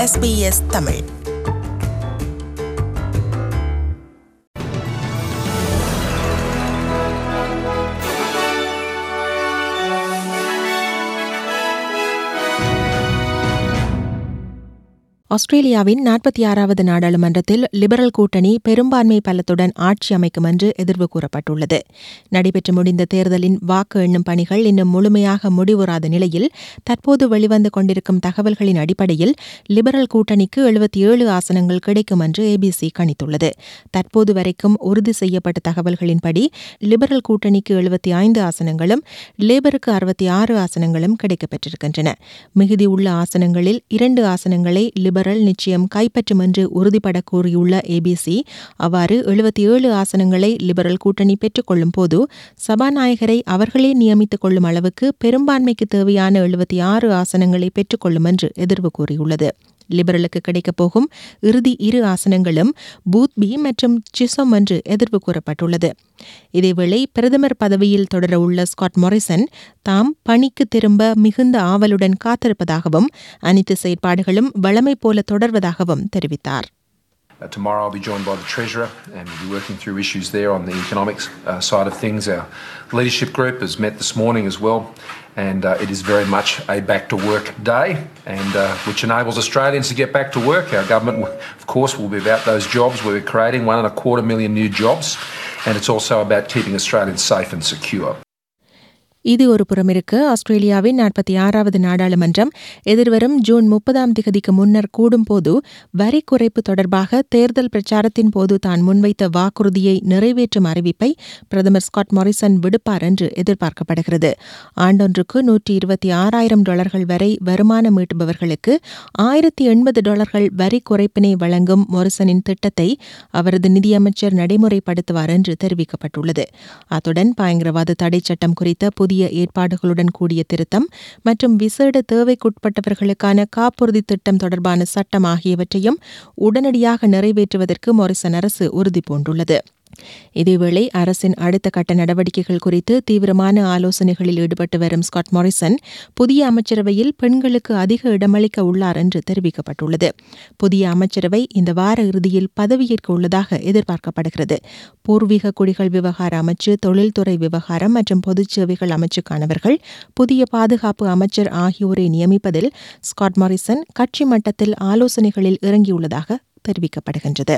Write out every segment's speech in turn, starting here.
SBS Tamil ஆஸ்திரேலியாவின் நாற்பத்தி ஆறாவது நாடாளுமன்றத்தில் லிபரல் கூட்டணி பெரும்பான்மை பலத்துடன் ஆட்சி அமைக்கும் என்று எதிர்வு கூறப்பட்டுள்ளது நடைபெற்று முடிந்த தேர்தலின் வாக்கு எண்ணும் பணிகள் இன்னும் முழுமையாக முடிவுறாத நிலையில் தற்போது வெளிவந்து கொண்டிருக்கும் தகவல்களின் அடிப்படையில் லிபரல் கூட்டணிக்கு எழுபத்தி ஏழு ஆசனங்கள் கிடைக்கும் என்று ஏபிசி கணித்துள்ளது தற்போது வரைக்கும் உறுதி செய்யப்பட்ட தகவல்களின்படி லிபரல் கூட்டணிக்கு எழுபத்தி ஐந்து ஆசனங்களும் லேபருக்கு அறுபத்தி ஆறு ஆசனங்களும் கிடைக்கப்பெற்றிருக்கின்றன மிகுதி உள்ள ஆசனங்களில் இரண்டு ஆசனங்களை லிபரல் நிச்சயம் கைப்பற்றும் என்று உறுதிபட கூறியுள்ள ஏபிசி அவ்வாறு எழுபத்தி ஏழு ஆசனங்களை லிபரல் கூட்டணி பெற்றுக்கொள்ளும் போது சபாநாயகரை அவர்களே நியமித்துக் கொள்ளும் அளவுக்கு பெரும்பான்மைக்கு தேவையான எழுபத்தி ஆறு ஆசனங்களை பெற்றுக்கொள்ளும் என்று எதிர்வு கூறியுள்ளது லிபரலுக்கு கிடைக்கப் போகும் இறுதி இரு ஆசனங்களும் பூத் பி மற்றும் சிசோம் என்று எதிர்வு கூறப்பட்டுள்ளது இதேவேளை பிரதமர் பதவியில் தொடரவுள்ள ஸ்காட் மொரிசன் தாம் பணிக்கு திரும்ப மிகுந்த ஆவலுடன் காத்திருப்பதாகவும் அனைத்து செயற்பாடுகளும் வழமை போல தொடர்வதாகவும் தெரிவித்தார் Uh, tomorrow I'll be joined by the Treasurer and we'll be working through issues there on the economics uh, side of things. Our leadership group has met this morning as well and uh, it is very much a back to work day and uh, which enables Australians to get back to work. Our government, of course, will be about those jobs. We're creating one and a quarter million new jobs and it's also about keeping Australians safe and secure. இது ஒரு புறமிருக்க ஆஸ்திரேலியாவின் நாற்பத்தி ஆறாவது நாடாளுமன்றம் எதிர்வரும் June முப்பதாம் திகதிக்கு முன்னர் கூடும்போது வரி குறைப்பு தொடர்பாக தேர்தல் பிரச்சாரத்தின் போது தான் முன்வைத்த வாக்குறுதியை நிறைவேற்றும் அறிவிப்பை பிரதமர் ஸ்காட் மாரிசன் விடுப்பார் என்று எதிர்பார்க்கப்படுகிறது ஆண்டொன்றுக்கு நூற்றி இருபத்தி ஆறாயிரம் டாலர்கள் வரை வருமானம் ஈட்டுபவர்களுக்கு ஆயிரத்தி எண்பது டாலர்கள் வரி குறைப்பினை வழங்கும் மொரிசனின் திட்டத்தை அவரது நிதியமைச்சர் நடைமுறைப்படுத்துவார் என்று தெரிவிக்கப்பட்டுள்ளது அத்துடன் பயங்கரவாத தடை சட்டம் குறித்த புதிய புதிய ஏற்பாடுகளுடன் கூடிய திருத்தம் மற்றும் விசேட தேவைக்குட்பட்டவர்களுக்கான காப்புறுதி திட்டம் தொடர்பான சட்டம் ஆகியவற்றையும் உடனடியாக நிறைவேற்றுவதற்கு மொரிசன் அரசு உறுதிபூண்டுள்ளது இதேவேளை அரசின் அடுத்த கட்ட நடவடிக்கைகள் குறித்து தீவிரமான ஆலோசனைகளில் ஈடுபட்டு வரும் ஸ்காட் மாரிசன் புதிய அமைச்சரவையில் பெண்களுக்கு அதிக இடமளிக்க உள்ளார் என்று தெரிவிக்கப்பட்டுள்ளது புதிய அமைச்சரவை இந்த வார இறுதியில் பதவியேற்க உள்ளதாக எதிர்பார்க்கப்படுகிறது பூர்வீக குடிகள் விவகார அமைச்சு தொழில்துறை விவகாரம் மற்றும் பொதுச் சேவைகள் அமைச்சுக்கானவர்கள் புதிய பாதுகாப்பு அமைச்சர் ஆகியோரை நியமிப்பதில் ஸ்காட் மாரிசன் கட்சி மட்டத்தில் ஆலோசனைகளில் இறங்கியுள்ளதாக தெரிவிக்கப்படுகின்றது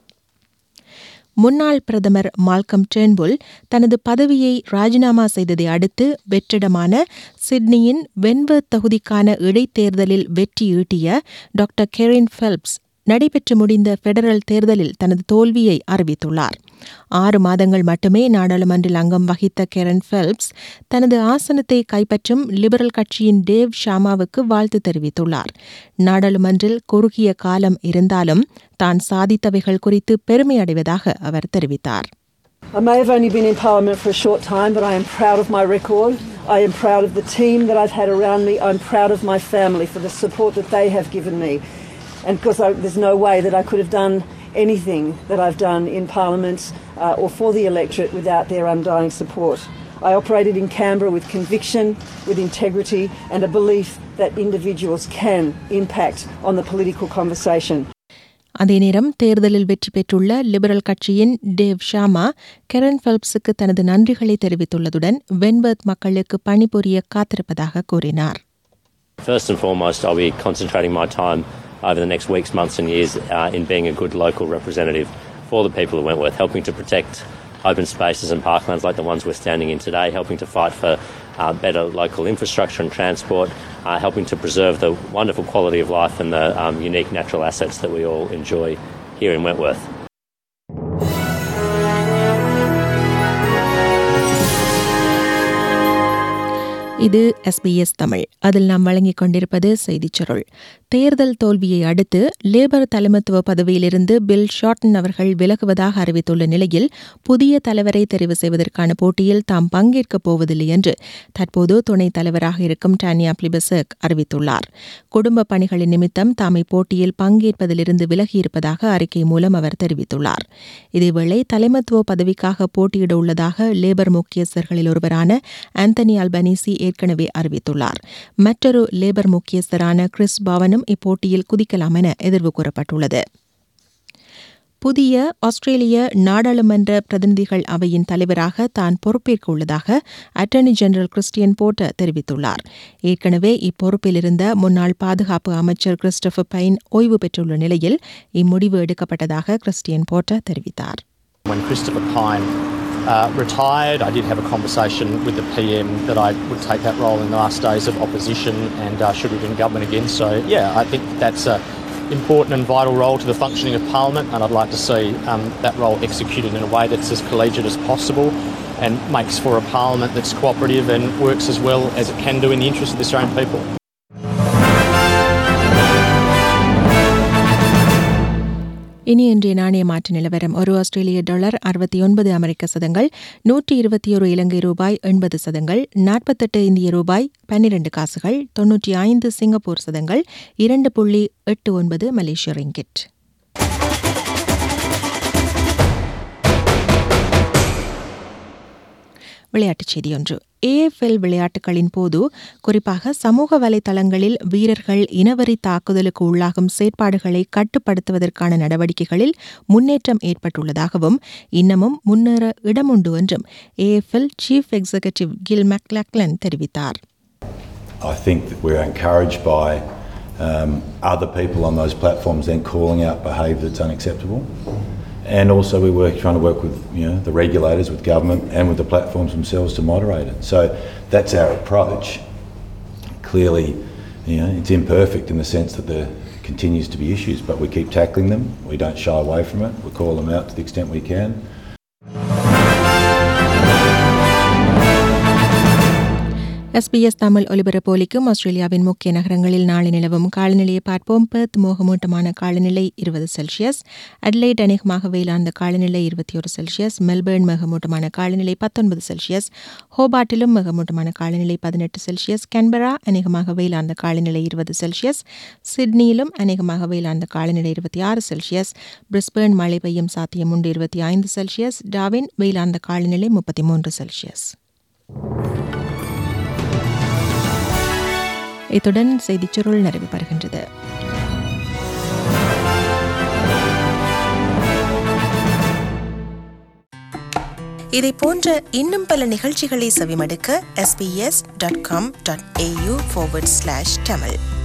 முன்னாள் பிரதமர் மால்கம் டேர்ன்புல் தனது பதவியை ராஜினாமா செய்ததை அடுத்து வெற்றிடமான சிட்னியின் வென்வர்த் தொகுதிக்கான இடைத்தேர்தலில் வெற்றி ஈட்டிய டாக்டர் கெரின் ஃபெல்ப்ஸ் நடைபெற்று முடிந்த பெடரல் தேர்தலில் தனது தோல்வியை அறிவித்துள்ளார் ஆறு மாதங்கள் மட்டுமே நாடாளுமன்றில் அங்கம் வகித்த கெரன் ஃபெல்ப்ஸ் தனது ஆசனத்தை கைப்பற்றும் லிபரல் கட்சியின் டேவ் ஷாமாவுக்கு வாழ்த்து தெரிவித்துள்ளார் நாடாளுமன்றில் குறுகிய காலம் இருந்தாலும் தான் சாதித்தவைகள் குறித்து பெருமை அடைவதாக அவர் தெரிவித்தார் I may have only been in Parliament for a short time, but I am proud of my record. I am proud of the team that I've had around me. I'm proud of my family for the support that they have given me. And because I, there's no way that I could have done anything that I've done in Parliament uh, or for the electorate without their undying support. I operated in Canberra with conviction, with integrity, and a belief that individuals can impact on the political conversation. அதே நேரம் தேர்தலில் வெற்றி பெற்றுள்ள liberal கட்சியின் Dave Sharma Karen ஃபெல்ப்ஸுக்கு தனது நன்றிகளை தெரிவித்துள்ளதுடன் வென்வர்த் மக்களுக்கு பணிபுரிய காத்திருப்பதாக கூறினார் First and foremost, I'll be concentrating my time over the next weeks, months, and years uh, in being a good local representative for the people of Wentworth, helping to protect open spaces and parklands like the ones we're standing in today, helping to fight for uh, better local infrastructure and transport, uh, helping to preserve the wonderful quality of life and the um, unique natural assets that we all enjoy here in Wentworth. இது SBS Tamil அதில் நாம் வழங்கிக் கொண்டிருப்பது செய்திச் சுருள் தேர்தல் தோல்வியை அடுத்து லேபர் தலைமத்துவ பதவியிலிருந்து பில் ஷார்டன் அவர்கள் விலகுவதாக அறிவித்துள்ள நிலையில் புதிய தலைவரை தெரிவு செய்வதற்கான போட்டியில் தாம் பங்கேற்கப் போவதில்லை என்று தற்போது துணைத் தலைவராக இருக்கும் டானியா பிளிபசக் அறிவித்துள்ளார் குடும்ப பணிகளின் நிமித்தம் தாம் இப்போட்டியில் பங்கேற்பதிலிருந்து விலகியிருப்பதாக அறிக்கை மூலம் அவர் தெரிவித்துள்ளார் இதேவேளை தலைமத்துவ பதவிக்காக போட்டியிட உள்ளதாக லேபர் முக்கியஸ்தர்களில் ஒருவரான ஆந்தனி அல்பனீசி ஏற்கனவே அறிவித்துள்ளார் மற்றொரு லேபர் முக்கியஸ்தரான கிறிஸ் பவனும் இப்போட்டியில் குதிக்கலாம் என எதிர்வு கூறப்பட்டுள்ளது புதிய ஆஸ்திரேலிய நாடாளுமன்ற பிரதிநிதிகள் அவையின் தலைவராக தான் பொறுப்பேற்க உள்ளதாக அட்டர்னி ஜெனரல் கிறிஸ்டியன் போர்ட்டர் தெரிவித்துள்ளார் ஏற்கனவே இப்பொறுப்பில் இருந்த முன்னாள் பாதுகாப்பு அமைச்சர் கிறிஸ்டபர் பைன் ஓய்வு பெற்றுள்ள நிலையில் இம்முடிவு எடுக்கப்பட்டதாக கிறிஸ்டியன் போர்ட்டர் தெரிவித்தார் When Christopher Pine uh, retired, I did have a conversation with the PM that I would take that role in the last days of opposition and uh, should we be in government again. So, yeah, I think that's an important and vital role to the functioning of Parliament, and I'd like to see um, that role executed in a way that's as collegiate as possible and makes for a Parliament that's cooperative and works as well as it can do in the interest of the Australian people. இனி இன்றைய நாணய மாற்று நிலவரம் ஒரு ஆஸ்திரேலிய dollar அறுபத்தி ஒன்பது அமெரிக்க சதங்கள் நூற்றி இருபத்தி ஒரு இலங்கை ரூபாய் எண்பது சதங்கள் நாற்பத்தெட்டு இந்திய ரூபாய் பன்னிரண்டு காசுகள் தொன்னூற்றி ஐந்து சிங்கப்பூர் சதங்கள் இரண்டு புள்ளி எட்டு ஒன்பது மலேசிய ரிங்கிட் விளையாட்டுச் செய்தி ஒன்று ஏஎஃப்எல் விளையாட்டுகளின் போது குறிப்பாக சமூக வலைதளங்களில் வீரர்கள் இனவரி தாக்குதலுக்கு உள்ளாகும் செயற்பாடுகளை கட்டுப்படுத்துவதற்கான நடவடிக்கைகளில் முன்னேற்றம் ஏற்பட்டுள்ளதாகவும் இன்னமும் முன்னேற இடமுண்டு என்றும் AFL chief executive Gill McLachlan தெரிவித்தார் I think that we're encouraged by um, other people on those platforms then calling out behaviour that's unacceptable. And also we work trying to work with you know the regulators, with government, and with the platforms themselves to moderate it. So that's our approach. Clearly, you know, it's imperfect in the sense that there continues to be issues, but we keep tackling them. We don't shy away from it. We call them out to the extent we can. SBS Tamil ஒலிபரப்போலிக்கும் ஆஸ்திரேலியாவின் முக்கிய நகரங்களில் நாளை நிலவும் காலநிலையை பார்ப்போம் Perth மோகமூட்டமான காலநிலை இருபது செல்சியஸ் அட்லைட் அநேகமாக வெயிலார்ந்த காலநிலை இருபத்தி ஒரு செல்சியஸ் மெல்பர்ன் மிகமூட்டமான காலநிலை பத்தொன்பது செல்சியஸ் ஹோபாட்டிலும் மிகமூட்டமான காலநிலை பதினெட்டு செல்சியஸ் கன்பரா அநேகமாக வெயிலார்ந்த காலநிலை இருபது செல்சியஸ் சிட்னியிலும் அநேகமாக வெயிலார்ந்த காலநிலை இருபத்தி ஆறு செல்சியஸ் பிரிஸ்பர்ன் மழை பெய்யும் சாத்தியம் உண்டு இருபத்தி ஐந்து செல்சியஸ் டாவின் வெயிலார்ந்த காலநிலை முப்பத்தி மூன்று செல்சியஸ் இத்துடன் செய்திச் சுருள் நிறைவு பெறுகின்றது இதை போன்ற இன்னும் பல நிகழ்ச்சிகளை செவிமடுக்க sbs.com.au forward slash tamil